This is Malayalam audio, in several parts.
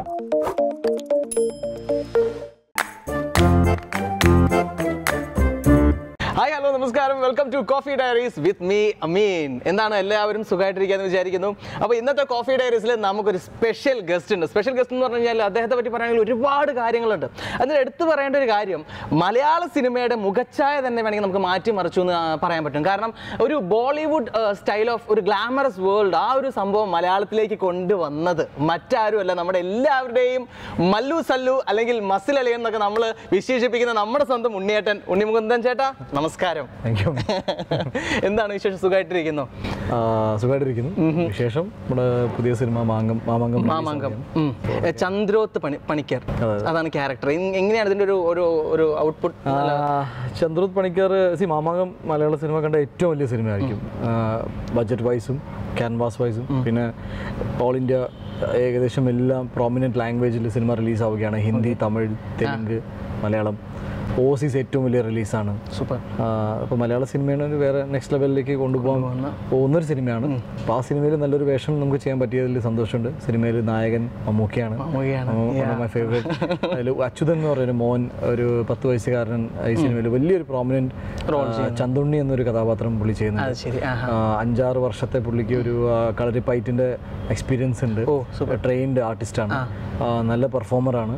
ഹായ് ഹലോ നമസ്കാരം welcome to coffee diaries with me Ameen എന്താണ് എല്ലാവരും സുഖമായിട്ടിരിക്കാന്ന് വിചാരിക്കുന്നു അപ്പോൾ ഇന്നത്തെ കോഫി ഡയറീസിൽ നമുക്കൊരു സ്പെഷ്യൽ ഗസ്റ്റ് ഉണ്ട് സ്പെഷ്യൽ ഗസ്റ്റ് എന്ന് പറഞ്ഞു കഴിഞ്ഞാൽ അദ്ദേഹത്തെ പറ്റി പറയുകയാണെങ്കിൽ ഒരുപാട് കാര്യങ്ങളുണ്ട് അതിൽ എടുത്തു പറയേണ്ട ഒരു കാര്യം മലയാള സിനിമയുടെ മുഖച്ഛായ തന്നെ വേണമെങ്കിൽ നമുക്ക് മാറ്റിമറിച്ചു എന്ന് ആ, പറയാൻ പറ്റും കാരണം ഒരു ബോളിവുഡ് സ്റ്റൈൽ ഓഫ് ഒരു ഗ്ലാമറസ് വേൾഡ് ആ ഒരു സംഭവം മലയാളത്തിലേക്ക് കൊണ്ടുവന്നത് മറ്റാരുമല്ല നമ്മുടെ എല്ലാവരുടെയും മല്ലു സല്ലു അല്ലെങ്കിൽ മസിൽ അലിയൻ എന്നൊക്കെ നമ്മൾ വിശേഷിപ്പിക്കുന്ന നമ്മുടെ സ്വന്തം ഉണ്ണിയേട്ടൻ ഉണ്ണിമുകുന്ദൻ ചേട്ടാ നമസ്കാരം താങ്ക് യു എന്താണ് വിശേഷം സുഖമായിട്ടിരിക്കുന്നു സുഖമായിട്ടിരിക്കുന്നു വിശേഷം നമ്മുടെ പുതിയ സിനിമ മാങ്കം മാമാങ്കം മാമാങ്കം ഉം. ഏ, ചന്ദ്രോത്ത് പണി പണിക്കർ അതെ. അതാണ് ക്യാരക്ടർ എങ്ങനെയാണ് ഇതിന്റെ ഒരു ഒരു ഒരു ഔട്ട്പുട്ട് ചന്ദ്രത് പണിക്കർ സി മാമാങ്കം മലയാള സിനിമ കണ്ട ഏറ്റവും വലിയ സിനിമയായിരിക്കും ബഡ്ജറ്റ് വൈസും ക്യാൻവാസ് വൈസും പിന്നെ ഓൾ ഇന്ത്യ ഏകദേശം എല്ലാം പ്രോമിനൻറ്റ് ലാംഗ്വേജിൽ സിനിമ റിലീസ് ആവുകയാണ് ഹിന്ദി തമിഴ് തെലുങ്ക് മലയാളം ഓസീസ് ഏറ്റവും വലിയ റിലീസാണ് സൂപ്പർ അപ്പോൾ മലയാള സിനിമയാണ് ഒരു വേറെ നെക്സ്റ്റ് ലെവലിലേക്ക് കൊണ്ടുപോകാൻ പോകുന്നൊരു സിനിമയാണ് അപ്പോൾ ആ സിനിമയിൽ നല്ലൊരു വേഷം നമുക്ക് ചെയ്യാൻ പറ്റിയതിൽ സന്തോഷമുണ്ട് സിനിമയിൽ നായകൻ മമ്മൂക്കയാണ് മമ്മൂക്കയാണ്. മൈ ഫേവറേറ്റ് അതിൽ അച്യുതൻ എന്ന് പറയുന്ന മോൻ ഒരു പത്ത് വയസ്സുകാരൻ ഈ സിനിമയിൽ വലിയൊരു പ്രോമിനൻറ്റ് ചന്തുണ്ണി എന്നൊരു കഥാപാത്രം പുള്ളി ചെയ്യുന്നുണ്ട് അത് ശരി ആഹാ ആ, അഞ്ചാറ് വർഷത്തെ പുള്ളിക്ക് ഒരു ആ, കളരിപ്പയറ്റിൻ്റെ എക്സ്പീരിയൻസ് ഉണ്ട് ഓ, super. ട്രെയിൻഡ് ആർട്ടിസ്റ്റാണ് നല്ല പെർഫോമറാണ്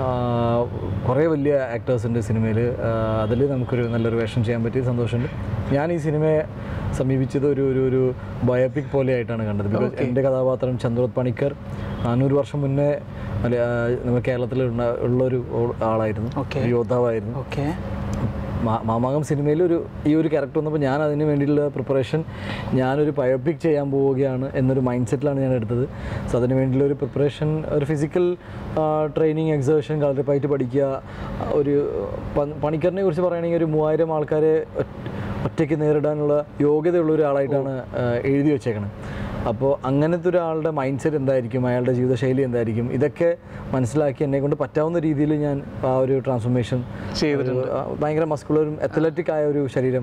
കുറേ വലിയ ആക്ടേഴ്സ് ഉണ്ട് സിനിമയിൽ അതിൽ നമുക്കൊരു നല്ലൊരു വേഷം ചെയ്യാൻ പറ്റിയ സന്തോഷമുണ്ട് ഞാൻ ഈ സിനിമയെ സമീപിച്ചത് ഒരു ഒരു ഒരു ബയോപിക് പോലെ ആയിട്ടാണ് കണ്ടത് ബിക്കോസ് എൻ്റെ കഥാപാത്രം ചന്ദ്രോത് പണിക്കർ നാനൂറ് വർഷം മുന്നേ മല- ആ, നമ്മുടെ കേരളത്തിൽ ഉള്ള- ഉള്ളൊരു ആളായിരുന്നു Okay. ഒരു യോദ്ധാവായിരുന്നു ഓക്കെ മാ- മാമാങ്കം സിനിമയിൽ ഒരു ഈ ഒരു ക്യാരക്ടർ വന്നപ്പോൾ ഞാൻ അതിന് വേണ്ടിയുള്ള പ്രിപ്പറേഷൻ ഞാനൊരു ബയോപിക് ചെയ്യാൻ പോവുകയാണ് എന്നൊരു മൈൻഡ് സെറ്റിലാണ് ഞാൻ എടുത്തത് സോ അതിന് വേണ്ടിയുള്ള ഒരു പ്രിപ്പറേഷൻ ഒരു ഫിസിക്കൽ ട്രെയിനിങ് എക്സേഷൻ കളറിപ്പായിട്ട് പഠിക്കുക ഒരു പ- പണിക്കറിനെ കുറിച്ച് പറയുകയാണെങ്കിൽ ഒരു മൂവായിരം ആൾക്കാരെ ഒറ്റ- ഒറ്റയ്ക്ക് നേരിടാനുള്ള യോഗ്യതയുള്ള ഒരാളായിട്ടാണ് ആ, എഴുതി വെച്ചേക്കണത് അപ്പോൾ അങ്ങനത്തെ ഒരാളുടെ മൈൻഡ് സെറ്റ് എന്തായിരിക്കും അയാളുടെ ജീവിതശൈലി എന്തായിരിക്കും ഇതൊക്കെ മനസ്സിലാക്കി എന്നെ കൊണ്ട് പറ്റാവുന്ന രീതിയിൽ ഞാൻ ആ ഒരു ട്രാൻസ്ഫോർമേഷൻ ചെയ്തിട്ടുണ്ട്. ആ, ഭയങ്കര മസ്കുലറും അത്ലറ്റിക് ആയ ഒരു ശരീരം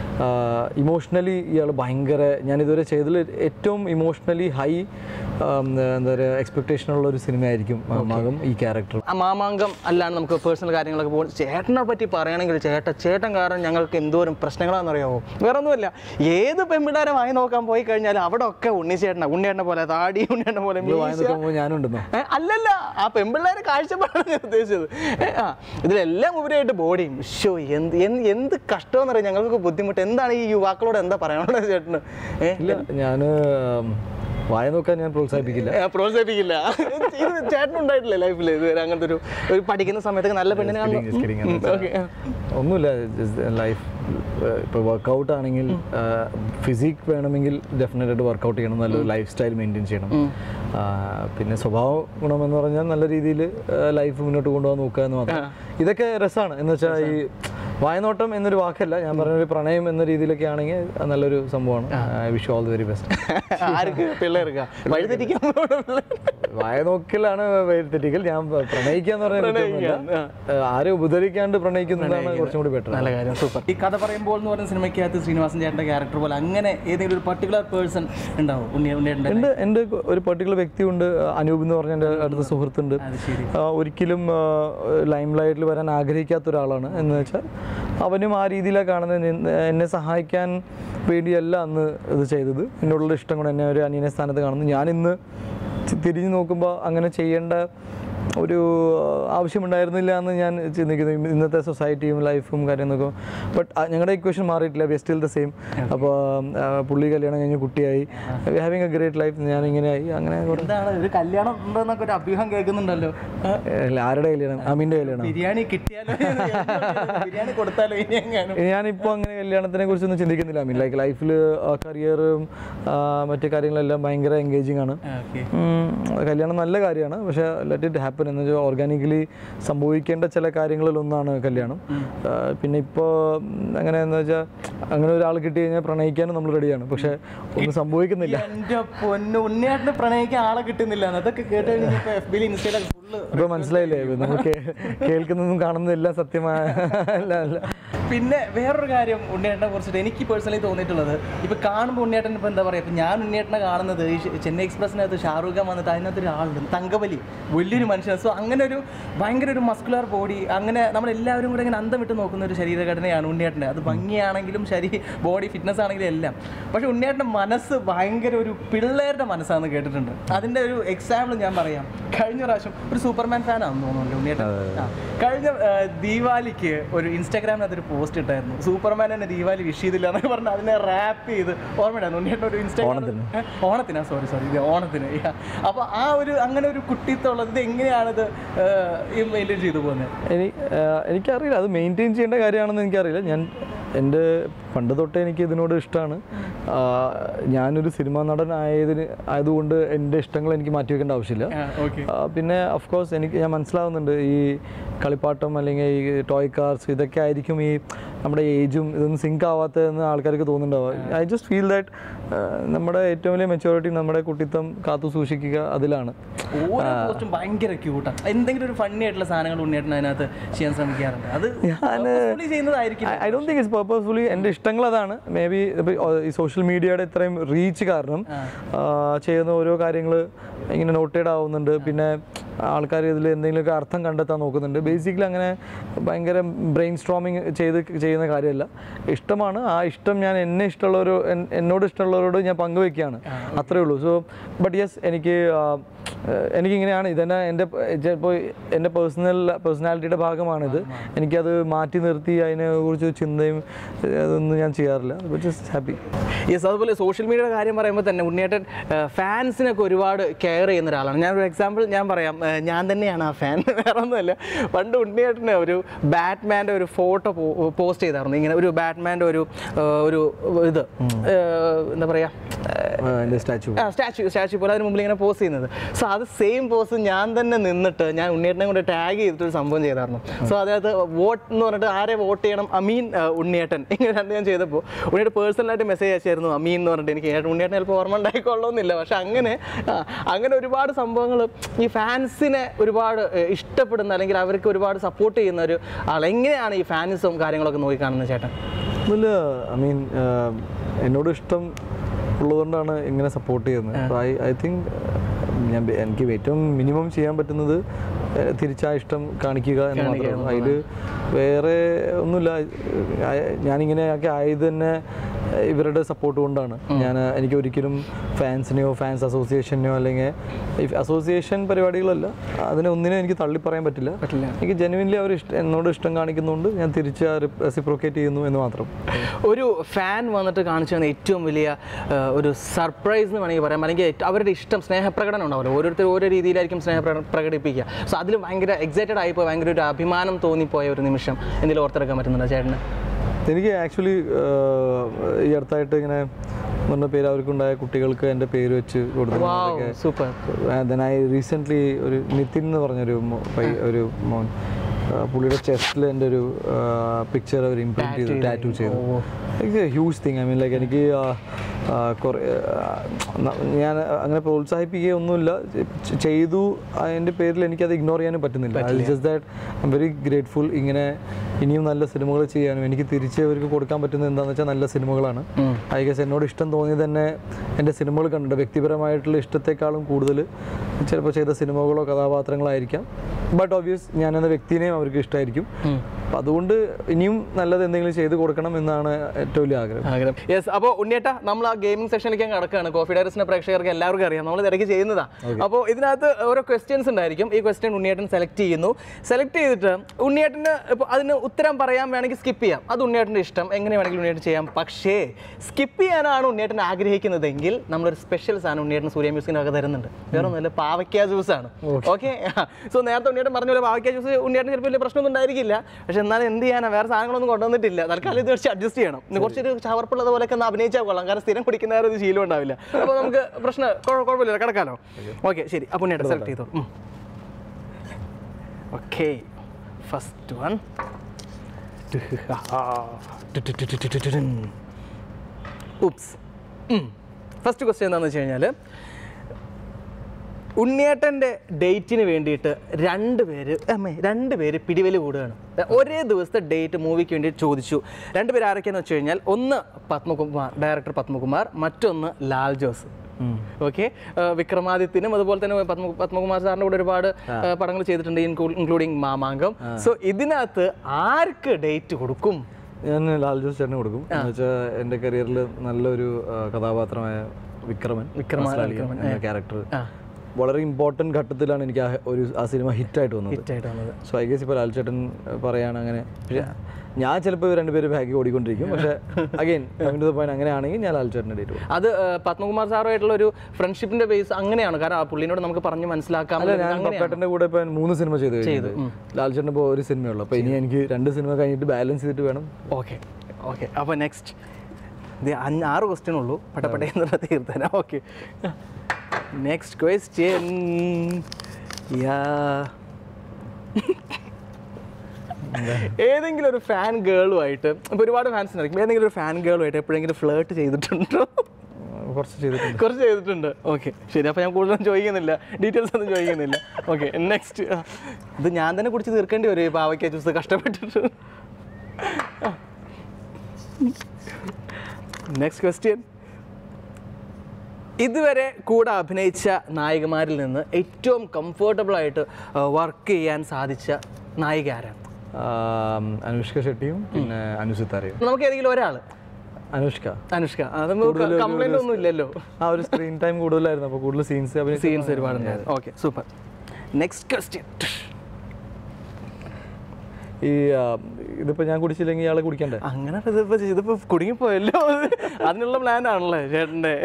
ഇമോഷണലി ഇയാൾ ഭയങ്കര ഞാൻ ഇതുവരെ ചെയ്തതിൽ ഏറ്റവും ഇമോഷണലി ഹൈ എന്താ പറയുക എക്സ്പെക്ടേഷൻ ഉള്ള ഒരു സിനിമയായിരിക്കും മകം ഈ ക്യാരക്ടർ ആ മാമാങ്കം അല്ലാണ്ട് നമുക്ക് പേഴ്സണൽ കാര്യങ്ങളൊക്കെ പോകും ചേട്ടനെ പറ്റി പറയുകയാണെങ്കിൽ ചേട്ടൻ ചേട്ടൻ കാരണം ഞങ്ങൾക്ക് എന്തോരം പ്രശ്നങ്ങളാണെന്നറിയാമോ വേറെ ഒന്നുമില്ല ഏത് പെൺപിള്ളേരെ വാങ്ങി നോക്കാൻ പോയി കഴിഞ്ഞാൽ അവിടെ ഒക്കെ ഉണ്ണിച്ചേട്ടന ഉണ്ണിയേട്ടനെ പോലെ താടി ഉണ്ണിയേട്ടനെ പോലെ വായ മീശ. നോക്കുമ്പോൾ ഞാനുണ്ടെന്നോ ഏ, അല്ലല്ല ആ പെൺപിള്ളേരെ കാഴ്ചപ്പാടാണ് ഞാൻ ഉദ്ദേശിച്ചത് ഏ, ആ ഇതിലെല്ലാം ഉപരിയായിട്ട് ബോഡിയും ഷോ എന്ത് എന്ത് എന്ത് കഷ്ടമെന്ന് അറിയാം ഞങ്ങൾക്ക് ബുദ്ധിമുട്ട് എന്താണ് ഈ യുവാക്കളോട് എന്താ പറയാനുള്ളത് ചേട്ടന് ഏ, ഇല്ല ഞാൻ വായ നോക്കാൻ ഞാൻ പ്രോത്സാഹിപ്പിക്കില്ല ഏ, പ്രോത്സാഹിപ്പിക്കില്ല ഇത് ചേട്ടനുണ്ടായിട്ടില്ലേ ലൈഫിൽ ഇതുവരെ അങ്ങനത്തെ ഒരു ഒരു പഠിക്കുന്ന സമയത്തൊക്കെ നല്ല പെണ്ണിനെ kidding, just kidding. കാണുന്നു ഓക്കെ ഒന്നുമില്ല ലൈഫ് ഇപ്പോൾ വർക്കൗട്ട് ആണെങ്കിൽ ഫിസിക് വേണമെങ്കിൽ ഡെഫിനറ്റ് ആയിട്ട് വർക്കൗട്ട് ചെയ്യണം നല്ലൊരു ലൈഫ് സ്റ്റൈൽ മെയിൻറ്റെയിൻ ചെയ്യണം ആ, പിന്നെ സ്വഭാവ ഗുണം എന്ന് പറഞ്ഞാൽ നല്ല രീതിയിൽ ലൈഫ് മുന്നോട്ട് കൊണ്ടുപോകാൻ നോക്കുക എന്ന് മാത്രം ഇതൊക്കെ രസമാണ് എന്ന് വെച്ചാൽ ഈ വായനോട്ടം എന്നൊരു വാക്കല്ല ഞാൻ പറഞ്ഞ ഒരു പ്രണയം എന്ന രീതിയിലൊക്കെ ആണെങ്കിൽ അത് നല്ലൊരു സംഭവമാണ് I wish all the very best ആർക്ക് പിള്ളേർക്ക് വഴിതെറ്റിക്കാൻ പോകുന്ന പിള്ളേർ വായ നോക്കലാണ് തെറ്റിക്കൽ ഞാൻ പ്രണയിക്കുക എന്ന് പറഞ്ഞാൽ പ്രണയിക്കാൻ, തെറ്റൊന്നുമില്ല. ആരെ ഉപദ്രവിക്കാണ്ട് പ്രണയിക്കുന്നതാണ് കുറച്ചും കൂടി ബെറ്റർ നല്ല കാര്യം സൂപ്പർ ഈ കഥ പറയുമ്പോൾ എന്ന് പറയുന്ന സിനിമയ്ക്കകത്ത് ശ്രീനിവാസൻ ചേട്ടൻ്റെ ക്യാരക്ടർ പോലെ അങ്ങനെ ഏതെങ്കിലും ഒരു പർട്ടിക്കുലർ പേഴ്സൺ ഉണ്ടാവും ഉണ്ണി ഉണ്ണിയേട്ടൻ്റെ എൻ്റെ എൻ്റെ ഒരു പർട്ടിക്കുലർ വ്യക്തിയുണ്ട് അനൂപ് എന്ന് പറഞ്ഞ എൻ്റെ അടുത്ത സുഹൃത്തുണ്ട് അത് ശരി ആ, ഒരിക്കലും ലൈം ലൈറ്റിൽ വരാൻ ആഗ്രഹിക്കാത്ത ഒരാളാണ് എന്ന് വെച്ചാൽ അവനും ആ രീതിയിലാണ് കാണുന്നത് എന്നെ- എന്നെ സഹായിക്കാൻ വേണ്ടിയല്ല അന്ന് ഇത് ചെയ്തത് എന്നോടുള്ള ഇഷ്ടം കൊണ്ട് എന്നെ ഒരു അനിയനെ സ്ഥാനത്ത് കാണുന്നു ഞാനിന്ന് തി- തിരിഞ്ഞു നോക്കുമ്പോൾ അങ്ങനെ ചെയ്യേണ്ട ഒരു ആ, ആവശ്യമുണ്ടായിരുന്നില്ല എന്ന് ഞാൻ ചിന്തിക്കുന്നു ഇന്ന് ഇന്നത്തെ സൊസൈറ്റിയും ലൈഫും കാര്യം നോക്കും ബട്ട് ഞങ്ങളുടെ ഇക്വേഷൻ മാറിയിട്ടില്ല വി സ്റ്റിൽ ദ സെയിം അപ്പോൾ പുള്ളി കല്യാണം കഴിഞ്ഞ് കുട്ടിയായി ഹാവിങ് എ ഗ്രേറ്റ് ലൈഫ് ഞാൻ ഇങ്ങനെയായി അങ്ങനെ കുറേ എന്താണ് ഒരു കല്യാണം ഉണ്ടെന്നൊക്കെ ഒരു അഭ്യൂഹം കേൾക്കുന്നുണ്ടല്ലോ ആ, അല്ല, ആരുടെ കല്യാണം അമീൻ്റെ കല്യാണം ബിരിയാണി കിട്ടിയാലോ എന്ന് വിചാരിച്ചു. ബിരിയാണി കൊടുത്താലോ ഇനി എങ്ങാനും ഞാനിപ്പോൾ അങ്ങനെ കല്യാണത്തിനെ കുറിച്ചൊന്നും ചിന്തിക്കുന്നില്ല മീൻ ലൈക്ക് ലൈഫിൽ കരിയറും മറ്റു കാര്യങ്ങളെല്ലാം ഭയങ്കര എൻഗേജിങ് ആണ് ഓക്കെ ഉം, കല്യാണം നല്ല കാര്യമാണ് പക്ഷേ ലെറ്റ് ഇറ്റ് ഹാപ്പൻ എന്ന് വെച്ചാൽ ഓർഗാനിക്കലി സംഭവിക്കേണ്ട ചില കാര്യങ്ങളിലൊന്നാണ് കല്യാണം ആ, പിന്നെ ഇപ്പോൾ അങ്ങനെ എന്ന് വെച്ചാൽ അങ്ങനെ ഒരാൾ കിട്ടി കഴിഞ്ഞാൽ പ്രണയിക്കാനും നമ്മൾ റെഡിയാണ് പക്ഷേ ഒന്നും സംഭവിക്കുന്നില്ല എന്റെ പൊന്നു ഉണ്ണിയാട്ടിന് പ്രണയിക്കാൻ ആളെ കിട്ടുന്നില്ല അതൊക്കെ കേട്ട് കഴിഞ്ഞപ്പോ എഫ് ബിയിൽ ഇൻസ്റ്റയിലൊക്കെ ഫുള്ള് ഇപ്പോൾ മനസ്സിലായില്ലേ ഇപ്പൊ നമുക്ക് കേൾക്കുന്നതും കാണുന്നതും എല്ലാം സത്യമായ അല്ല അല്ല പിന്നെ വേറൊരു കാര്യം ഉണ്ണിയേട്ടനെ കുറിച്ചിട്ട് എനിക്ക് പേഴ്സണലി തോന്നിയിട്ടുള്ളത് ഇപ്പൊ കാണുമ്പോൾ ഉണ്ണിയേട്ടൻ ഇപ്പൊ എന്താ പറയാ ഇപ്പൊ ഞാൻ ഉണ്ണിയേട്ടനെ കാണുന്നത് ഈ ഷ- ചെന്നൈ എക്സ്പ്രസിനകത്ത് ഷാറൂഖ് ഖാൻ വന്നിട്ട് അതിനകത്ത് ഒരാളുണ്ട് തങ്കബലി വലിയൊരു മനുഷ്യൻ സോ അങ്ങനെ ഒരു ഭയങ്കര ഒരു മസ്കുലർ ബോഡി അങ്ങനെ നമ്മളെല്ലാവരും കൂടെ ഇങ്ങനെ അന്തം വിട്ട് നോക്കുന്ന ഒരു ശരീരഘടനയാണ് ഉണ്ണിയേട്ടൻ്റെ അത് ഭംഗിയാണെങ്കിലും ശരി ബോഡി ഫിറ്റ്നസ് ആണെങ്കിലും എല്ലാം പക്ഷെ ഉണ്ണിയേട്ടൻ്റെ മനസ്സ് ഭയങ്കര ഒരു പിള്ളേരുടെ മനസ്സാണെന്ന് കേട്ടിട്ടുണ്ട് അതിൻ്റെ ഒരു എക്സാമ്പിൾ ഞാൻ പറയാം കഴിഞ്ഞ പ്രാവശ്യം ഒരു സൂപ്പർമാൻ ഫാനാണെന്ന് തോന്നുന്നുണ്ട് ഉണ്ണിയേട്ടൻ ആ. കഴിഞ്ഞ ആ, ദീപാവലിക്ക് ഒരു ഇൻസ്റ്റാഗ്രാമിനകത്ത് ഒരു പോസ്റ്റ് ഇട്ടായിരുന്നു സൂപ്പർമാൻ എന്നെ ദീപാവലി വിഷ് ചെയ്തില്ല എന്നൊക്കെ പറഞ്ഞ് അതിനെ റാപ്പ് ചെയ്ത് ഓർമ്മയുണ്ടായിരുന്നു ഉണ്ണിയേട്ടൻ ഒരു ഇൻസ്റ്റാഗ്രാം ഓണത്തിന്. ഏ, ഓണത്തിനാ സോറി സോറി ഇത് ഓണത്തിന് അപ്പോൾ ആ ഒരു അങ്ങനെ ഒരു കുട്ടിത്തുള്ളത് ഇത് എങ്ങനെയാണിത് മെയിൻറ്റെയിൻ ചെയ്തു പോകുന്നത് എനി ആഹ് എനിക്കറിയില്ല അത് മെയിൻറ്റെയിൻ ചെയ്യേണ്ട കാര്യമാണെന്ന് എനിക്കറിയില്ല ഞാൻ എൻ്റെ പണ്ട് തൊട്ടേ എനിക്ക് ഇതിനോട് ഇഷ്ടമാണ് ഞാനൊരു സിനിമാ നടൻ ആയതിന് ആയതുകൊണ്ട് എൻ്റെ ഇഷ്ടങ്ങൾ എനിക്ക് മാറ്റി വെക്കേണ്ട ആവശ്യമില്ല ഓക്കെ ആ, പിന്നെ ഓഫ് കോഴ്സ് എനിക്ക് ഞാൻ മനസ്സിലാവുന്നുണ്ട് ഈ കളിപ്പാട്ടം അല്ലെങ്കിൽ ഈ ടോയ് കാർസ് ഇതൊക്കെ ആയിരിക്കും ഈ നമ്മുടെ ഏജും ഇതൊന്നും സിങ്ക് ആവാത്തതെന്ന് ആൾക്കാർക്ക് തോന്നുന്നുണ്ടാവുക ഐ ജസ്റ്റ് ഫീൽ ദാറ്റ് നമ്മുടെ ഏറ്റവും വലിയ മെച്ചോറിറ്റി നമ്മുടെ കുട്ടിത്തം കാത്തു സൂക്ഷിക്കുക അതിലാണ് ഓരോ പോസ്റ്റും ഭയങ്കര ക്യൂട്ടാണ് എന്തെങ്കിലും ഒരു ഫണ്ണി ആയിട്ടുള്ള സാധനങ്ങൾ ഉണ്ണിയേട്ടൻ അതിനകത്ത് ചെയ്യാൻ ശ്രമിക്കാറുണ്ട് അത് purposefully ചെയ്യുന്നതായിരിക്കും I don't think it's purposefully എൻ്റെ ഇഷ്ടങ്ങൾ അതാണ് മേ ബി ഈ സോഷ്യൽ മീഡിയയുടെ ഇത്രയും റീച്ച് കാരണം ആ, ചെയ്യുന്ന ഓരോ കാര്യങ്ങൾ ഇങ്ങനെ നോട്ടേഡ് ആവുന്നുണ്ട് പിന്നെ ആൾക്കാർ ഇതിൽ എന്തെങ്കിലുമൊക്കെ അർത്ഥം കണ്ടെത്താൻ നോക്കുന്നുണ്ട് ബേസിക്കലി അങ്ങനെ ഭയങ്കര ബ്രെയിൻ സ്ട്രോമിങ് ചെയ്ത് ചെയ്യുന്ന കാര്യമല്ല ഇഷ്ടമാണ് ആ ഇഷ്ടം ഞാൻ എന്നെ ഇഷ്ടമുള്ളവരോ എൻ- എന്നോട് ഇഷ്ടമുള്ളവരോട് ഞാൻ പങ്കുവെക്കുകയാണ് അത്രേ ഉള്ളൂ സോ ബട്ട് യെസ് എനിക്ക് ആ, ഏഹ് എനിക്കിങ്ങനെയാണ് ഇതെന്നെ എൻ്റെ ചിലപ്പോൾ എൻ്റെ പേഴ്സണൽ പേഴ്സണാലിറ്റിയുടെ ഭാഗമാണിത് എനിക്കത് മാറ്റി നിർത്തി അതിനെ കുറിച്ച് ചിന്തയും ഏഹ് അതൊന്നും ഞാൻ ചെയ്യാറില്ല ബട്ട് ജസ്റ്റ് ഹാപ്പി യെസ് അതുപോലെ സോഷ്യൽ മീഡിയയുടെ കാര്യം പറയുമ്പോൾ തന്നെ ഉണ്ണിയേട്ടൻ ഫാൻസിനൊക്കെ ഒരുപാട് കെയർ ചെയ്യുന്ന ഒരാളാണ് ഞാൻ ഒരു എക്സാമ്പിൾ ഞാൻ പറയാം ഏഹ് ഞാൻ തന്നെയാണ് ആ ഫാൻ വേറെ ഒന്നുമല്ല പണ്ട് ഉണ്ണിയേട്ടന് ഒരു ബാറ്റ്മാൻ്റെ ഒരു ഫോട്ടോ പോസ്റ്റ് ചെയ്തായിരുന്നു ഇങ്ങനെ ഒരു ബാറ്റ്മാൻ്റെ ഒരു ഏഹ് ഒരു ഇത് ഏഹ് എന്താ പറയുക എൻ്റെ സ്റ്റാച്ചു ആ സ്റ്റാച്ചു സ്റ്റാച്ചു പോലെ അതിന് മുമ്പിൽ ഇങ്ങനെ പോസ്റ്റ് ചെയ്യുന്നത് സോ അത് സെയിം പോസ്റ്റ് ഞാൻ തന്നെ നിന്നിട്ട് ഞാൻ ഉണ്ണിയേട്ടനെ കൊണ്ട് ടാഗ് ചെയ്തിട്ട് ഒരു സംഭവം ചെയ്തായിരുന്നു സോ അതിനകത്ത് വോട്ട് എന്ന് പറഞ്ഞിട്ട് ആരെ വോട്ട് ചെയ്യണം അമീൻ ആ, ഉണ്ണിയേട്ടൻ ഇങ്ങനെ രണ്ട് ഞാൻ ചെയ്തപ്പോൾ ഉണ്ണിയേട്ട് പേഴ്സണലായിട്ട് മെസ്സേജ് അയച്ചായിരുന്നു അമീൻ എന്ന് പറഞ്ഞിട്ട് എനിക്ക് ഏട്ടൻ ഉണ്ണിയേട്ടൻ ചിലപ്പോൾ ഓർമ്മ ഉണ്ടായിക്കൊള്ളണമെന്നില്ല പക്ഷെ അങ്ങനെ ആ, അങ്ങനെ ഒരുപാട് സംഭവങ്ങൾ ഈ ഫാൻസിനെ ഒരുപാട് ഏ, ഇഷ്ടപ്പെടുന്ന അല്ലെങ്കിൽ അവർക്ക് ഒരുപാട് സപ്പോർട്ട് ചെയ്യുന്ന ഒരു ആൾ എങ്ങനെയാണ് ഈ ഫാൻസും കാര്യങ്ങളൊക്കെ നോക്കി കാണുന്നത് ചേട്ടൻ ഒന്നുമില്ല ഐ മീൻ എന്നോട് ഇഷ്ടം ഉള്ളതുകൊണ്ടാണ് ഇങ്ങനെ സപ്പോർട്ട് ചെയ്യുന്നത് അപ്പോൾ ഐ ഐ തിങ്ക് ഞാൻ ബെ- എനിക്ക് ഏറ്റവും മിനിമം ചെയ്യാൻ പറ്റുന്നത് ഏഹ് തിരിച്ചാ ഇഷ്ടം കാണിക്കുക എന്ന് മാത്രമാണ് അതിൽ വേറെ ഒന്നുമില്ല ഏഹ് ഞാനിങ്ങനെയൊക്കെ ആയത് തന്നെ ഇവരുടെ സപ്പോർട്ട് കൊണ്ടാണ് ഞാൻ എനിക്ക് ഒരിക്കലും ഫാൻസിനെയോ ഫാൻസ് അസോസിയേഷനെയോ അല്ലെങ്കിൽ അസോസിയേഷൻ പരിപാടികളല്ല അതിനെ ഒന്നിനും എനിക്ക് തള്ളി പറയാൻ പറ്റില്ല പറ്റില്ല. എനിക്ക് ജെനുവിൻലി അവർ ഇഷ്ടം എന്നോട് ഇഷ്ടം കാണിക്കുന്നുണ്ട് ഞാൻ തിരിച്ച് റെസിപ്രോക്കേറ്റ് ചെയ്യുന്നു എന്ന് മാത്രം ഒരു ഫാൻ വന്നിട്ട് കാണിച്ചു തന്ന ഏറ്റവും വലിയ ആ, ഒരു സർപ്രൈസ് എന്ന് വേണമെങ്കിൽ പറയാം അല്ലെങ്കിൽ ഏറ്റ- അവരുടെ ഇഷ്ടം സ്നേഹപ്രകടനം ഉണ്ടാവുമല്ലോ ഓരോരുത്തർ ഓരോ രീതിയിലായിരിക്കും സ്നേഹപ്രകടനം പ്രകടിപ്പിക്കുക സോ അതിൽ ഭയങ്കര എക്സൈറ്റഡ് ആയിപ്പോയി ഭയങ്കര ഒരു അഭിമാനം തോന്നിപ്പോയ ഒരു നിമിഷം എന്തെങ്കിലും ഓർത്തെടുക്കാൻ പറ്റുന്നുണ്ടോ ചേട്ടന് എനിക്ക് ആക്ച്വലി ഈ അടുത്തായിട്ട് ഇങ്ങനെ പറഞ്ഞ പേര് അവർക്കുണ്ടായ കുട്ടികൾക്ക് എൻ്റെ പേര് വെച്ച് കൊടുത്തു സൂപ്പർ ദെൻ ഐ റീസെൻ്റ്ലി ഒരു നിതിൻ എന്ന് പറഞ്ഞൊരു മോ- പയ്യ- ഒരു മോൻ ആ, പുള്ളിയുടെ ചെസ്റ്റിൽ എൻ്റെ ഒരു പിക്ചർ അവർ ഇംപ്രിൻറ്റ് ചെയ്തു ടാറ്റു ചെയ്തു എനിക്ക് huge thing I mean like എനിക്ക് ആ, ആ, കുറേ ആ, ന- ഞാൻ അങ്ങനെ പ്രോത്സാഹിപ്പിക്കുകയൊന്നുമില്ല ചെ- ചെയ്തു അതിൻ്റെ പേരിൽ എനിക്കത് ഇഗ്നോർ ചെയ്യാനും പറ്റുന്നില്ല just that I'm very grateful ഇങ്ങനെ ഇനിയും നല്ല സിനിമകൾ ചെയ്യാനും എനിക്ക് തിരിച്ച് അവർക്ക് കൊടുക്കാൻ പറ്റുന്നത് എന്താണെന്ന് വെച്ചാൽ നല്ല സിനിമകളാണ് ഐ ഗസ് എന്നോട് ഇഷ്ടം തോന്നിയത് തന്നെ എൻ്റെ സിനിമകൾ കണ്ടിട്ട് വ്യക്തിപരമായിട്ടുള്ള ഇഷ്ടത്തെക്കാളും കൂടുതൽ ചിലപ്പോൾ ചെയ്ത സിനിമകളോ കഥാപാത്രങ്ങളായിരിക്കാം ബട്ട് ഓബ്വിയസ് ഞാൻ എന്ന വ്യക്തിനെയും അവർക്ക് ഇഷ്ടമായിരിക്കും അപ്പം അതുകൊണ്ട് ഇനിയും നല്ലത് എന്തെങ്കിലും ചെയ്ത് കൊടുക്കണം എന്നാണ് ഏറ്റവും വലിയ ആഗ്രഹം ആഗ്രഹം യെസ് അപ്പോൾ ഉണ്ണിയേട്ട നമ്മൾ ആ ഗെയിമിംഗ് സെഷനിലേക്ക് കിടക്കുകയാണ് കോഫി ഡയറസിന്റെ പ്രേക്ഷകർക്ക് എല്ലാവർക്കും അറിയാം നമ്മൾ ഇടയ്ക്ക് ചെയ്യുന്നതാ അപ്പോൾ ഇതിനകത്ത് ഓരോ ക്വസ്റ്റ്യൻസ് ഉണ്ടായിരിക്കും ഈ ക്വസ്റ്റ്യൻ ഉണ്ണിയേട്ടൻ സെലക്ട് ചെയ്യുന്നു സെലക്ട് ചെയ്തിട്ട് ഉണ്ണിയേട്ടന് ഇപ്പോൾ അതിന് ഉത്തരം പറയാൻ വേണമെങ്കിൽ സ്കിപ്പ് ചെയ്യാം അത് ഉണ്ണിയേട്ടൻ്റെ ഇഷ്ടം എങ്ങനെ വേണമെങ്കിലും ഉണ്ണിയേട്ടൻ ചെയ്യാം പക്ഷേ സ്കിപ്പ് ചെയ്യാനാണ് ഉണ്ണിയേട്ടൻ ആഗ്രഹിക്കുന്നതെങ്കിൽ നമ്മളൊരു സ്പെഷ്യൽ സാധനം ഉണ്ണിയേട്ടൻ സൂര്യ മ്യൂസിക്കിനൊക്കെ തരുന്നുണ്ട് വേറെ ഒന്നുമില്ല പാവയ്ക്ക ജ്യൂസ് ആണ് ഓക്കെ സോ നേരത്തെ ഉണ്ണിയേട്ടൻ പറഞ്ഞ പോലെ പാവയ്ക്ക ജ്യൂസ് ഉണ്ണിയേട്ടൻ ചിലപ്പോൾ വലിയ പ്രശ്നമൊന്നും ഉണ്ടായിരിക്കില്ല പക്ഷെ എന്നാലും എന്ത് ചെയ്യാനാ വേറെ സാധനങ്ങളൊന്നും കൊണ്ടുവന്നിട്ടില്ല തൽക്കാലം ഇത് കുറച്ച് അഡ്ജസ്റ്റ് ചെയ്യണം ഇന്ന് കുറച്ചൊരു ചവർപ്പുള്ളത് പോലെയൊക്കെ ഒന്ന് അഭിനയിച്ചാൽ കൊള്ളാം കാരണം സ്ഥിരം കുടിക്കുന്നവരെ ഒരു ശീലം ഉണ്ടാവില്ല അപ്പോൾ നമുക്ക് പ്രശ്നം കുഴ- കുഴപ്പമില്ല കിടക്കാലോ ഓക്കെ ശരി അപ്പോൾ ഉണ്ണിയേട്ടൻ സെലക്ട് ചെയ്തോ okay first one oops first question എന്താണെന്ന് വെച്ച് കഴിഞ്ഞാൽ ഉണ്ണിയേട്ടൻ്റെ ഡേറ്റിന് വേണ്ടിയിട്ട് രണ്ട് പേര് അമ്മേ രണ്ട് പേര് പിടിവലി കൂടുകയാണ് ഒരേ ദിവസത്തെ ഡേറ്റ് മൂവിക്ക് വേണ്ടി ചോദിച്ചു രണ്ട് പേര് ആരൊക്കെയാന്ന് വെച്ച് കഴിഞ്ഞാൽ ഒന്ന് പത്മകുമാർ ഡയറക്ടർ പത്മകുമാർ മറ്റൊന്ന് ലാൽ ജോസ് ഓക്കെ വിക്രമാദിത്യനും അതുപോലെ തന്നെ പത്മ പത്മകുമാർ സാറിൻ്റെ കൂടെ ഒരുപാട് പടങ്ങൾ ചെയ്തിട്ടുണ്ട് ഇൻക്ലൂഡിങ് മാമാങ്കം സോ ഇതിനകത്ത് ആർക്ക് ഡേറ്റ് കൊടുക്കും ഞാൻ ലാൽ ജോസ് ചേട്ടന് കൊടുക്കും എന്ന് വെച്ചാൽ എൻ്റെ കരിയറിൽ നല്ലൊരു ആ, കഥാപാത്രമായ വിക്രമൻ വിക്രമ- അസ്രാലിയൻ വിക്രമൻ, എന്ന ക്യാരക്ടർ ആ. വളരെ ഇമ്പോർട്ടൻറ്റ് ഘട്ടത്തിലാണ് എനിക്ക് ആ ഒരു ആ സിനിമ ഹിറ്റായിട്ട് വന്നത് ഹിറ്റായിട്ട് വന്നത് സോ ഐ ഗസ് ഇപ്പോൾ ലാൽ ചേട്ടൻ പറയാണ് അങ്ങനെ പക്ഷേ ഞാൻ ചിലപ്പോൾ രണ്ടുപേരും ബാക്കി ഓടിക്കൊണ്ടിരിക്കും പക്ഷേ അഗൈൻ ടു പോയിന്റ് അങ്ങനെയാണെങ്കിൽ ഞാൻ ലാൽ ചേട്ടൻ്റെ ഡേറ്റ് കൊടുക്കും അത് ആ, പത്മകുമാർ സാറുമായിട്ടുള്ള ഒരു ഫ്രണ്ട്ഷിപ്പിന്റെ ബേസ് അങ്ങനെയാണ് കാരണം ആ പുള്ളിനോട് നമുക്ക് പറഞ്ഞ് മനസ്സിലാക്കാം അല്ല ഞാൻ പപ്പേട്ടൻ്റെ കൂടെ ഇപ്പോൾ മൂന്ന് സിനിമ ചെയ്ത് കഴിഞ്ഞത് ലാൽ ചേട്ടൻ ഇപ്പോൾ ഒരു സിനിമയുള്ളൂ അപ്പോൾ ഇനി എനിക്ക് രണ്ട് സിനിമ കഴിഞ്ഞിട്ട് ബാലൻസ് ചെയ്തിട്ട് വേണം ഓക്കെ ഓക്കെ അപ്പോൾ നെക്സ്റ്റ് ഇത് അഞ്ച് ആറ് ക്വസ്റ്റ്യൻ ഉള്ളൂ പട്ടപ്പട്ടേ എന്നുള്ള തീർത്തരാം ഓക്കെ നെക്സ്റ്റ് ക്വസ്റ്റ്യൻ യാ ഏതെങ്കിലും ഒരു ഫാൻ ഗേളുമായിട്ട് ഇപ്പോൾ ഒരുപാട് ഫാൻസ് ഉണ്ടായിരിക്കും ഏതെങ്കിലും ഒരു ഫാൻ ഗേളുമായിട്ട് എപ്പോഴെങ്കിലും ഫ്ലേർട്ട് ചെയ്തിട്ടുണ്ടോ കുറച്ച് ചെയ്തിട്ടുണ്ട് കുറച്ച് ചെയ്തിട്ടുണ്ട് ഓക്കെ ശരി അപ്പോൾ ഞാൻ കൂടുതലൊന്നും ചോദിക്കുന്നില്ല ഡീറ്റെയിൽസ് ഒന്നും ചോദിക്കുന്നില്ല ഓക്കെ നെക്സ്റ്റ് ഇത് ഞാൻ തന്നെ കുടിച്ച് തീർക്കേണ്ടി വരും ഈ പാവയ്ക്ക ജ്യൂസ് കഷ്ടപ്പെട്ടിട്ട് നെക്സ്റ്റ് ക്വസ്റ്റ്യൻ ഇതുവരെ കൂടെ അഭിനയിച്ച നായികമാരിൽ നിന്ന് ഏറ്റവും കംഫർട്ടബിൾ ആയിട്ട് വർക്ക് ചെയ്യാൻ സാധിച്ച നായിക ആരാണ് ആം, അനുഷ്ക ഷെട്ടിയും പിന്നെ അനുസിത്താരയും നമുക്ക് ഏതെങ്കിലും ഒരാൾ അനുഷ്ക അനുഷ്ക അത് നമുക്ക് കംപ്ലൈൻ്റ് ഒന്നും ഇല്ലല്ലോ ആ ഒരു സ്ക്രീൻ ടൈം കൂടുതലായിരുന്നു അപ്പോൾ കൂടുതൽ സീൻസ് അഭിനയിച്ചു സീൻസ് ഒരുപാടുണ്ടായിരുന്നു ഓക്കെ സൂപ്പർ നെക്സ്റ്റ് ക്വസ്റ്റ്യൻ ഈ ആ, ഇതിപ്പോ ഞാൻ കുടിച്ചില്ലെങ്കിൽ ഇയാളെ കുടിക്കണ്ടേ അങ്ങനെ ഇതിപ്പോ ഇതിപ്പോ കുടുങ്ങിപ്പോയല്ലോ അതിനുള്ള പ്ലാൻ ആണല്ലേ ചേട്ടൻ്റെ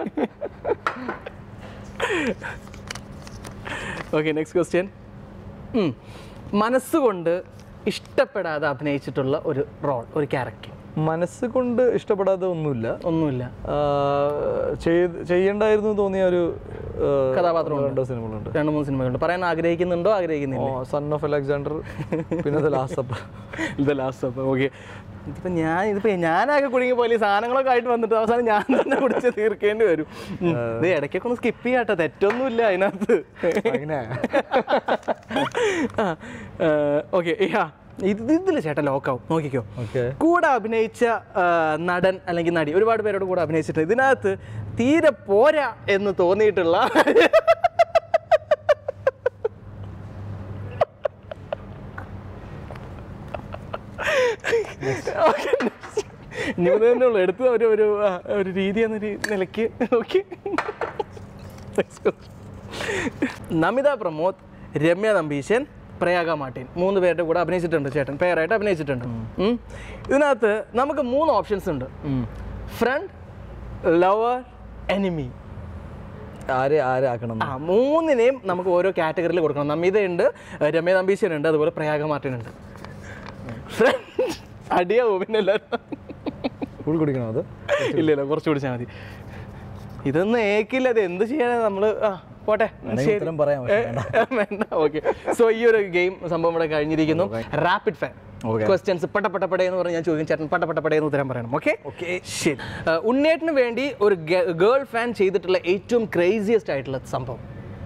ഓക്കെ നെക്സ്റ്റ് ക്വസ്റ്റ്യൻ മനസ്സുകൊണ്ട് ഇഷ്ടപ്പെടാതെ അഭിനയിച്ചിട്ടുള്ള ഒരു റോൾ ഒരു ക്യാരക്ടർ മനസ്സ് കൊണ്ട് ഇഷ്ടപ്പെടാതെ ഒന്നുമില്ല ഒന്നുമില്ല ആ, ചെയ്ത് ചെയ്യണ്ടായിരുന്നു തോന്നിയ ഒരു ആ, കഥാപാത്രമുണ്ട്. രണ്ടോ സിനിമകളുണ്ട് രണ്ട് മൂന്ന് സിനിമകളുണ്ട് പറയാൻ ആഗ്രഹിക്കുന്നുണ്ടോ ആഗ്രഹിക്കുന്നില്ല സൺ ഓഫ് അലക്സാണ്ടർ പിന്നെ ദ ലാസ്റ്റ് അപ്പ് ഇത് ലാസ്റ്റ് അപ്പം ഓക്കെ ഇതിപ്പോൾ ഞാൻ ഇതിപ്പോൾ ഞാനാകെ കുടുങ്ങി പോലെ ഈ സാധനങ്ങളൊക്കെ ആയിട്ട് വന്നിട്ട് അവസാനം ഞാൻ തന്നെ കുടിച്ച് തീർക്കേണ്ടി വരും ഉം. ഇത് ഇടയ്ക്കൊക്കെ ഒന്ന് സ്കിപ്പ് ചെയ്യാട്ടോ തെറ്റൊന്നുമില്ല അതിനകത്ത് അങ്ങനെ ഓക്കെ യാ ഇത് ഇതിൽ ചേട്ടാ ലോക്കാവും നോക്കിക്കോ ഓക്കെ കൂടെ അഭിനയിച്ച ആ, നടൻ അല്ലെങ്കിൽ നടി ഒരുപാട് പേരോട് കൂടെ അഭിനയിച്ചിട്ടുണ്ട് ഇതിനകത്ത് തീരെ പോരാ എന്ന് തോന്നിയിട്ടുള്ള Okay, next. ഇനി ഇത് തന്നെ ഉള്ളു എടുത്ത ഒരു ഒരു ആ, ഒരു രീതി എന്ന രീ- നിലയ്ക്ക് ഓക്കെ നമിത പ്രമോദ് രമ്യ നമ്പീശൻ പ്രയാഗ മാർട്ടിൻ മൂന്ന് പേരുടെ കൂടെ അഭിനയിച്ചിട്ടുണ്ട് ചേട്ടൻ പേരായിട്ട് അഭിനയിച്ചിട്ടുണ്ട് ഉം. ഇതിനകത്ത് നമുക്ക് മൂന്ന് ഓപ്ഷൻസ് ഉണ്ട് ഫ്രണ്ട് ലവർ എനിമി ആരെ ആരെ ആക്കണം ആ മൂന്നിനെയും നമുക്ക് ഓരോ കാറ്റഗറിയിൽ കൊടുക്കണം നമിതയുണ്ട് രമ്യ നമ്പീശൻ ഉണ്ട് അതുപോലെ പ്രയാഗ മാർട്ടിൻ ഉണ്ട് ഫ്രണ്ട് അടിയാവോ പിന്നെ എല്ലാവരും ഫുൾ കുടിക്കണോ അത് ഇല്ല ഇല്ല കുറച്ച് കുടിച്ചാൽ മതി ഇതൊന്നും ഏക്കില്ല ഇത് എന്ത് ചെയ്യാനാ നമ്മള് ആ പോട്ടെ വേണമെങ്കിൽ ഉത്തരം പറയാം പക്ഷേ വേണ്ട. വേണ്ട ഓക്കെ സോ ഈ ഒരു ഗെയിം സംഭവം ഇവിടെ കഴിഞ്ഞിരിക്കുന്നു റാപ്പിഡ് ഫയർ Okay. ക്വസ്റ്റ്യൻസ് പട്ടപ്പട്ടപ്പടേ എന്ന് പറഞ്ഞ് ഞാൻ ചോദിക്കും ചേട്ടൻ പട്ടപ്പട്ടപ്പടേ എന്ന് ഉത്തരം പറയണം ഓക്കെ ഓക്കെ ശരി ആ, ഉണ്ണേട്ടിന് വേണ്ടി ഒരു ഗേൾ ഫാൻ ചെയ്തിട്ടുള്ള ഏറ്റവും ക്രേസിയസ്റ്റ് ആയിട്ടുള്ള സംഭവം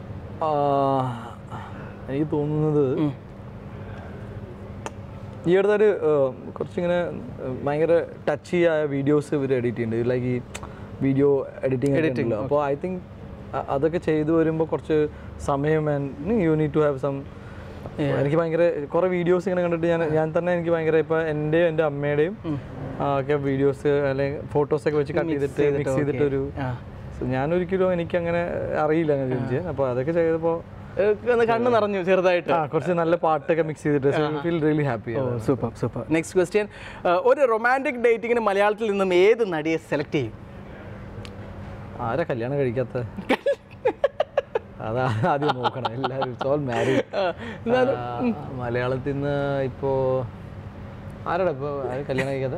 എനിക്ക് തോന്നുന്നത് ഈ അടുത്തൊരു കുറച്ചിങ്ങനെ ആ, ഭയങ്കര ടച്ച് ആയ വീഡിയോസ് ഇവർ എഡിറ്റ് ചെയ്യുന്നുണ്ട് ലൈക്ക് ഈ വീഡിയോ എഡിറ്റിംഗ് എഡിറ്റിംഗ് അപ്പോൾ ഐ തിങ്ക് അതൊക്കെ ചെയ്തു വരുമ്പോൾ കുറച്ച് സമയം and you need to have some എനിക്ക് ഭയങ്കര കുറേ വീഡിയോസ് ഇങ്ങനെ കണ്ടിട്ട് ഞാൻ ഞാൻ തന്നെ എനിക്ക് ഭയങ്കര ഇപ്പോൾ എൻ്റെയും എൻ്റെ അമ്മയുടെയും ആ, ഒക്കെ വീഡിയോസ് അല്ലെങ്കിൽ ഫോട്ടോസൊക്കെ വെച്ച് കട്ട് ചെയ്തിട്ട് മിക്സ് ചെയ്തിട്ടൊരു ആ. So, ഞാനൊരിക്കലും എനിക്ക് അങ്ങനെ അറിയില്ല അങ്ങനെ ചെയ്യാൻ അപ്പോൾ അതൊക്കെ ചെയ്തപ്പോൾ ഏ, ഒന്ന് കണ്ണ് നിറഞ്ഞു ചെറുതായിട്ട് ആ കുറച്ച് നല്ല പാട്ടൊക്കെ മിക്സ് ചെയ്തിട്ട് feel really happy super super next question ഒരു റൊമാൻറ്റിക് ഡേറ്റിങ്ങിന് മലയാളത്തിൽ നിന്നും ഏത് നടിയെ സെലക്ട് ചെയ്യും ആരാ കല്യാണം കഴിക്കാത്ത അതാ ആദ്യം നോക്കണം എല്ലാവരും ഓൾ മാരീഡ് മലയാളത്തിൽ നിന്ന് ഇപ്പോൾ ആരാടാ ഇപ്പോൾ ആരും കല്യാണം കഴിക്കാത്ത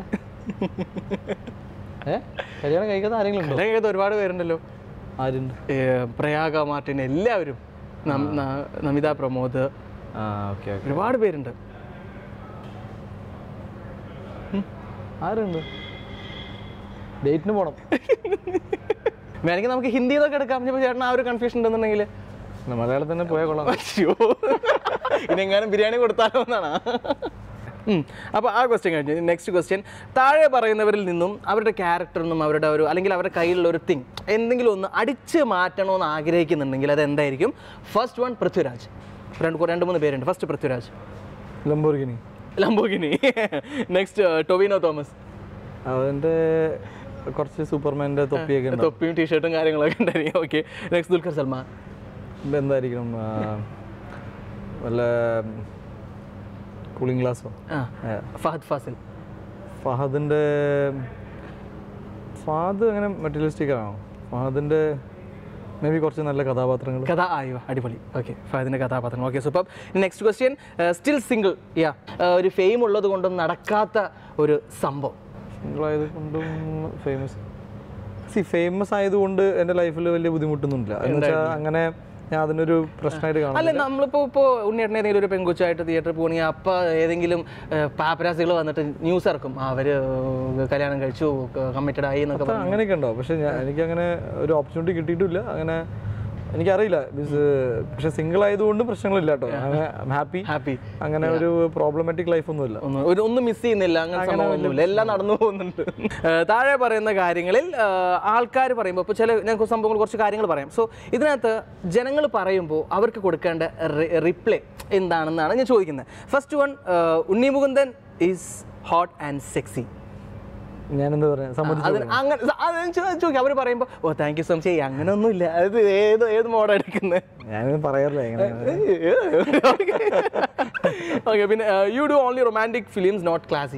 ഏ കല്യാണം കഴിക്കാത്ത ആരെങ്കിലും ഉണ്ടോ കല്യാണം കഴിയാത്ത ഒരുപാട് പേരുണ്ടല്ലോ ആരുണ്ട് ഏ, പ്രയാഗ മാർട്ടിൻ എല്ലാവരും നം- ന- നമിത പ്രമോദ് ആ ഓക്കെ ഓക്കെ ഒരുപാട് പേരുണ്ട് ആരുണ്ട് ഡേറ്റിന് പോണം വേണമെങ്കിൽ നമുക്ക് ഹിന്ദിയിലൊക്കെ എടുക്കാം ഇനിയിപ്പോൾ ചേട്ടൻ ആ ഒരു കൺഫ്യൂഷൻ ഉണ്ടെന്നുണ്ടെങ്കിൽ അല്ല, മലയാളത്തിൽ തന്നെ പോയാൽ കൊള്ളാം അയ്യോ ഇനെങ്ങാനും ബിരിയാണി കൊടുത്താലോ എന്നാണ് അപ്പോൾ ആ ക്വസ്റ്റ്യൻ കഴിഞ്ഞു നെക്സ്റ്റ് ക്വസ്റ്റ്യൻ താഴെ പറയുന്നവരിൽ നിന്നും അവരുടെ ക്യാരക്ടറിനും അവരുടെ ഒരു അല്ലെങ്കിൽ അവരുടെ കയ്യിലുള്ള ഒരു തിങ് എന്തെങ്കിലും ഒന്ന് അടിച്ച് മാറ്റണമെന്ന് ആഗ്രഹിക്കുന്നുണ്ടെങ്കിൽ അത് എന്തായിരിക്കും ഫസ്റ്റ് വൺ പൃഥ്വിരാജ് രണ്ട് കൂ- രണ്ട് മൂന്ന് പേരുണ്ട് first Prithviraj Lamborghini Lamborghini next Tovino Thomas അതിൻ്റെ കുറച്ച് സൂപ്പർമാൻ്റെ തൊപ്പിയൊക്കെ ഉണ്ട് തൊപ്പിയും ടീഷർട്ടും കാര്യങ്ങളൊക്കെ ഉണ്ടായിരിക്കും ഓക്കെ നെക്സ്റ്റ് ദുൽഖർ സൽമാൻ ഇത് എന്തായിരിക്കണം ആ, വല്ല കൂളിംഗ് ഗ്ലാസ്സോ ആ ഫഹദ് ഫാസിൽ ഫഹദിൻ്റെ ഫഹദ് അങ്ങനെ മെറ്റീരിയലിസ്റ്റിക് ആണോ ഫഹദിൻ്റെ മേ ബി കുറച്ച് നല്ല കഥാപാത്രങ്ങൾ കഥ ആയോ അടിപൊളി ഓക്കെ ഫഹദിൻ്റെ കഥാപാത്രം okay super next question still single yeah ഒരു ഫെയിം ഉള്ളത് കൊണ്ടും നടക്കാത്ത ഒരു സംഭവം സിംഗിളായത് കൊണ്ടും ഫേമസ് സി ഫേമസ് ആയതുകൊണ്ട് എൻ്റെ ലൈഫിൽ വലിയ ബുദ്ധിമുട്ടൊന്നുമില്ല എന്ന് വെച്ചാൽ അങ്ങനെ ഞാൻ അതിനൊരു പ്രശ്നമായിട്ട് കാണും അല്ല നമ്മളിപ്പോൾ ഇപ്പോൾ ഉണ്ണിയേട്ടൻ ഏതെങ്കിലും ഒരു പെങ്കൊച്ചായിട്ട് തിയേറ്ററിൽ പോകണമെങ്കിൽ അപ്പോൾ ഏതെങ്കിലും പാപ്പരാസികൾ വന്നിട്ട് ന്യൂസ് ഇറക്കും അവർ കല്യാണം കഴിച്ചു കമ്മിറ്റഡ് ആയി എന്നൊക്കെ അപ്പൊ അങ്ങനെയൊക്കെ ഉണ്ടോ പക്ഷെ ഞാൻ എനിക്ക് അങ്ങനെ ഒരു ഓപ്പർച്യൂണിറ്റി കിട്ടിയിട്ടില്ല അങ്ങനെ എനിക്കറിയില്ല മീൻസ് പക്ഷെ സിംഗിൾ ആയതുകൊണ്ട് പ്രശ്നങ്ങളില്ല കേട്ടോ ഹാപ്പി ഹാപ്പി അങ്ങനെ ഒരു പ്രോബ്ലമാറ്റിക് ലൈഫ് ഒന്നുമില്ല ഒന്ന് ഒരു ഒന്നും മിസ് ചെയ്യുന്നില്ല അങ്ങനെ സംഭവമൊന്നുമില്ല എല്ലാം നടന്നു പോകുന്നുണ്ട് ഏഹ് താഴെ പറയുന്ന കാര്യങ്ങളിൽ ആൾക്കാർ പറയുമ്പോൾ ഇപ്പോൾ ചില ഞാൻ കുറച്ച് സംഭവങ്ങൾ കുറച്ച് കാര്യങ്ങൾ പറയാം സോ ഇതിനകത്ത് ജനങ്ങൾ പറയുമ്പോൾ അവർക്ക് കൊടുക്കേണ്ട റിപ്ലൈ എന്താണെന്നാണ് ഞാൻ ചോദിക്കുന്നത് first one Unni Mukundan is hot and sexy ഞാൻ എന്താ പറയാ സമ്മതിച്ചു അതിന് അങ്ങനെ അത് ചോദിക്കാം അവർ പറയുമ്പോൾ oh thank you so much അങ്ങനെ ഒന്നുമില്ല അത് ഏത് ഏത് മോഡാണ് എടുക്കുന്നത് ഞാനിത് പറയാറില്ല എങ്ങനെ ഓക്കെ പിന്നെ you do only romantic films not classy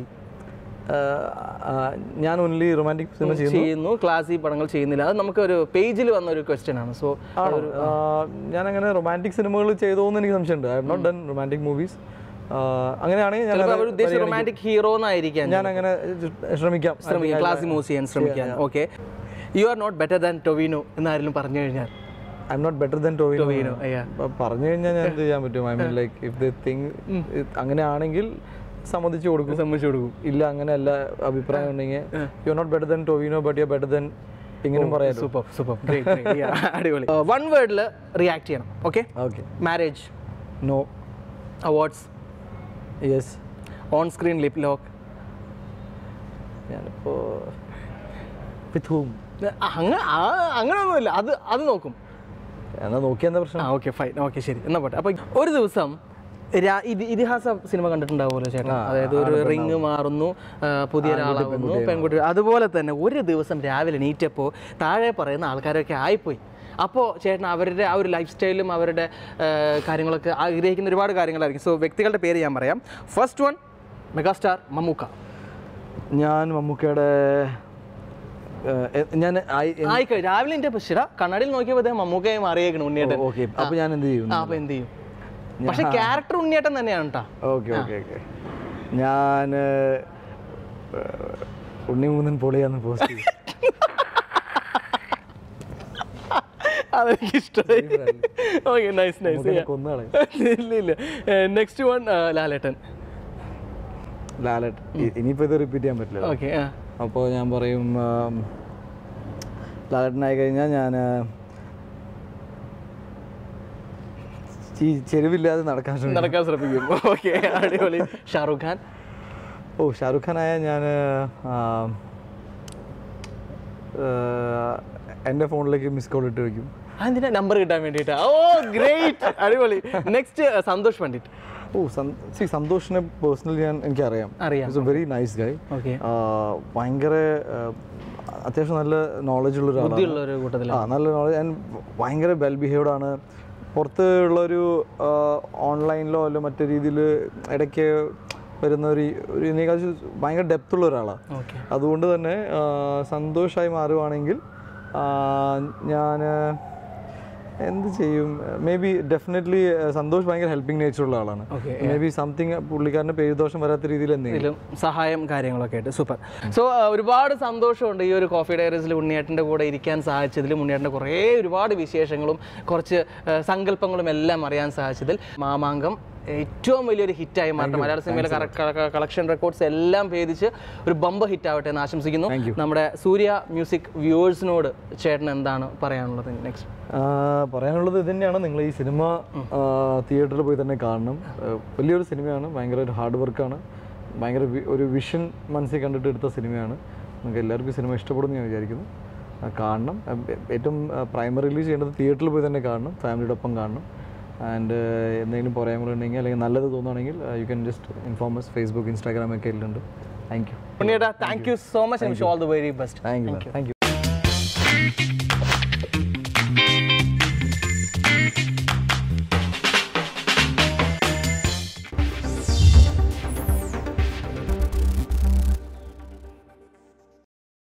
ഞാൻ ഓൺലി റൊമാൻറ്റിക് സിനിമ ചെയ്യുന്നു ചെയ്യുന്നു ക്ലാസി പടങ്ങൾ ചെയ്യുന്നില്ല അത് നമുക്ക് ഒരു പേജിൽ വന്ന ഒരു ക്വസ്റ്റ്യൻ ആണ് സോ ആണോ ഞാൻ അങ്ങനെ റൊമാൻറ്റിക് സിനിമകൾ ചെയ്തോന്ന് എനിക്ക് സംശയമുണ്ട് I have not done romantic movies അങ്ങനെയാണെങ്കിൽ ഞാൻ അവർ ഉദ്ദേശിച്ച റൊമാൻറ്റിക് ഹീറോ എന്നായിരിക്കാം ഞാൻ അങ്ങനെ ശ്രമിക്കാം ശ്രമിക്കാം ക്ലാസി മൂവ്സ് ചെയ്യാൻ ശ്രമിക്കാൻ okay you are not better than Tovino എന്നാരെങ്കിലും പറഞ്ഞു കഴിഞ്ഞാൽ I'm not better than Tovino Tovino അയ്യാ പറഞ്ഞു കഴിഞ്ഞാൽ ഞാൻ എന്ത് ചെയ്യാൻ പറ്റും I mean like if the thing അങ്ങനെയാണെങ്കിൽ സമ്മതിച്ചു കൊടുക്കും സമ്മതിച്ചു കൊടുക്കും ഇല്ല അങ്ങനെയല്ല അഭിപ്രായം ഉണ്ടെങ്കിൽ you are not better than Tovino but you better than ഇങ്ങനെയും പറയാലോ സൂപ്പർ സൂപ്പർ അടിപൊളി വൺ വേർഡിൽ റിയാക്ട് ചെയ്യണം okay okay marriage no awards yes on screen lip lock ഞാനിപ്പോൾ വിത്ത് ഹൂം അങ്ങനെ അങ്ങനെയൊന്നുമില്ല അത് അത് നോക്കും എന്നാ നോക്കിയ എന്താ പ്രശ്നം ആ ഓക്കെ ഫൈൻ ഓക്കെ ശരി എന്നാ പോട്ടെ അപ്പോൾ ഒരു ദിവസം രാ- ഇത്- ഇതിഹാസ സിനിമ കണ്ടിട്ടുണ്ടാവുമല്ലോ ചേട്ടാ അതായത് ഒരു റിങ് മാറുന്നു ആ, പുതിയ ഒരാളാവുന്നു പെൺകുട്ടി അതുപോലെ തന്നെ ഒരു ദിവസം രാവിലെ നീറ്റപ്പോൾ താഴെ പറയുന്ന ആൾക്കാരൊക്കെ ആയിപ്പോയി അപ്പോൾ ചേട്ടൻ അവരുടെ ആ ഒരു ലൈഫ് സ്റ്റൈലും അവരുടെ ആ, കാര്യങ്ങളൊക്കെ ആഗ്രഹിക്കുന്ന ഒരുപാട് കാര്യങ്ങളായിരിക്കും സോ വ്യക്തികളുടെ പേര് ഞാൻ പറയാം ഫസ്റ്റ് വൺ മെഗാസ്റ്റാർ മമ്മൂക്ക ഞാൻ മമ്മൂക്കയുടെ ഏഹ്, എ- ഞാൻ ആയിക്കോ രാവിലെ എൻ്റെ പക്ഷിട കണ്ണാടിയിൽ നോക്കിയപ്പോൾ മമ്മൂക്കയെ മാറിയേക്കണം ഉണ്ണിയേട്ടൻ ഓക്കെ അപ്പൊ ഞാൻ എന്ത് ചെയ്യും ആ അപ്പോൾ എന്ത് ചെയ്യും പക്ഷെ ക്യാരക്ടർ ഉണ്ണിയേട്ടൻ തന്നെയാണ് കേട്ടോ ഓക്കെ ഓക്കെ ഓക്കെ ഞാൻ ഉണ്ണി മൂന്നൻ പൊളിയാന്ന് പോസ്റ്റ് ചെയ്യും അതെനിക്ക് ഇഷ്ടമായി ഓക്കെ നൈസ് നൈസ് മൂന്നനെ കൊന്നുകളയും ഇല്ല ഇല്ല നെക്സ്റ്റ് വൺ ലാലേട്ടൻ ലാലട്ട് ഇനിയിപ്പോ ഇത് റിപ്പീറ്റ് ചെയ്യാൻ പറ്റില്ല ഓക്കെ ആ അപ്പോൾ ഞാൻ പറയും ആം, ലാലേട്ടനായി കഴിഞ്ഞാൽ ഞാൻ ഈ ചെരുവില്ലാതെ നടക്കാൻ ശ്രമിക്കും നടക്കാൻ ശ്രമിക്കും ഓക്കെ അടിപൊളി ഷാറുഖ് ഖാൻ ഓ ഷാറുഖ് ഖാനായ ഞാൻ എൻ്റെ ഫോണിലേക്ക് മിസ് കോൾ ഇട്ട് വെക്കും അതിന്റെ നമ്പർ കിട്ടാൻ വേണ്ടിയിട്ടാ ഓ ഗ്രേറ്റ് അടിപൊളി next Santhosh Pandit oh see സന്തോഷിനെ പേഴ്സണലി ഞാൻ എനിക്കറിയാം അറിയാം it's a very nice guy okay ഭയങ്കര ആ, അത്യാവശ്യം നല്ല നോളജ് ഉള്ള ഒരാളാണ് ബുദ്ധിയുള്ള ഒരു കൂട്ടത്തിൽ ആ നല്ല നോളജ് ആൻഡ് ഭയങ്കര വെൽ ബിഹേവ്ഡ് ആണ് പുറത്ത് ഉള്ളൊരു ഓൺലൈനിലോ അല്ല മറ്റു രീതിയിൽ ഇടയ്ക്ക് വരുന്ന ഒരു ഒരു ഇതിനെക്കാൾ ഭയങ്കര ഡെപ്ത് ഉള്ള ഒരാളാണ് ഓക്കെ അതുകൊണ്ട് തന്നെ ആ, സന്തോഷായി മാറുവാണെങ്കിൽ ഞാൻ എന്ത് ചെയ്യും മേ ബി ഡെഫിനറ്റ്ലി സന്തോഷ് ഭയങ്കര ഹെൽപ്പിംഗ് നേച്ചർ ഉള്ള ആളാണ് ഓക്കെ മേ ബി സംതിങ് പുള്ളിക്കാരന് പേരുദോഷം വരാത്ത രീതിയിൽ എന്തെങ്കിലും ഇതിലും സഹായം കാര്യങ്ങളൊക്കെ ആയിട്ട് സൂപ്പർ സോ ഒരുപാട് സന്തോഷമുണ്ട് ഈ ഒരു കോഫി ഡയറീസിൽ ഉണ്ണിയേട്ടൻ്റെ കൂടെ ഇരിക്കാൻ സാധിച്ചതിലും ഉണ്ണിയേട്ടൻ്റെ കുറേ ഒരുപാട് വിശേഷങ്ങളും കുറച്ച് ആ, സങ്കല്പങ്ങളും എല്ലാം അറിയാൻ സാധിച്ചതിൽ മാമാങ്കം ഏറ്റവും വലിയൊരു ഹിറ്റായി മാറട്ടെ മലയാള സിനിമയിലെ കളക്ഷൻ റെക്കോർഡ്സ് എല്ലാം ഭേദിച്ച് ഒരു ബമ്പ ഹിറ്റ് ആവട്ടെ എന്ന് ആശംസിക്കുന്നു നമ്മുടെ സൂര്യ മ്യൂസിക് വ്യൂവേഴ്സിനോട് ചേട്ടൻ എന്താണ് പറയാനുള്ളത് നെക്സ്റ്റ് ആ, പറയാനുള്ളത് ഇത് തന്നെയാണ് നിങ്ങൾ ഈ സിനിമ തിയേറ്ററിൽ പോയി തന്നെ കാണണം ആ, വലിയൊരു സിനിമയാണ് ഭയങ്കര ഒരു ഹാർഡ് വർക്കാണ് ഭയങ്കര വി- ഒരു വിഷൻ മനസ്സിൽ കണ്ടിട്ട് എടുത്ത സിനിമയാണ് നിങ്ങൾക്ക് എല്ലാവർക്കും ഈ സിനിമ ഇഷ്ടപ്പെടുമെന്ന് ഞാൻ വിചാരിക്കുന്നു ആ, കാണണം ആ, ഏ- ഏറ്റവും പ്രൈമറിലി ചെയ്യേണ്ടത് തിയേറ്ററിൽ പോയി തന്നെ കാണണം ഫാമിലിയുടെ ഒപ്പം കാണണം ആൻഡ് എന്തെങ്കിലും പറയാനുണ്ടെങ്കിൽ അല്ലെങ്കിൽ നല്ലത് തോന്നുകയാണെങ്കിൽ you can just inform us Facebook Instagram ഒക്കെ ഇതിലുണ്ട് താങ്ക് യു ഉണ്ണിയേട്ടാ thank you so much and wish all the very best thank you thank U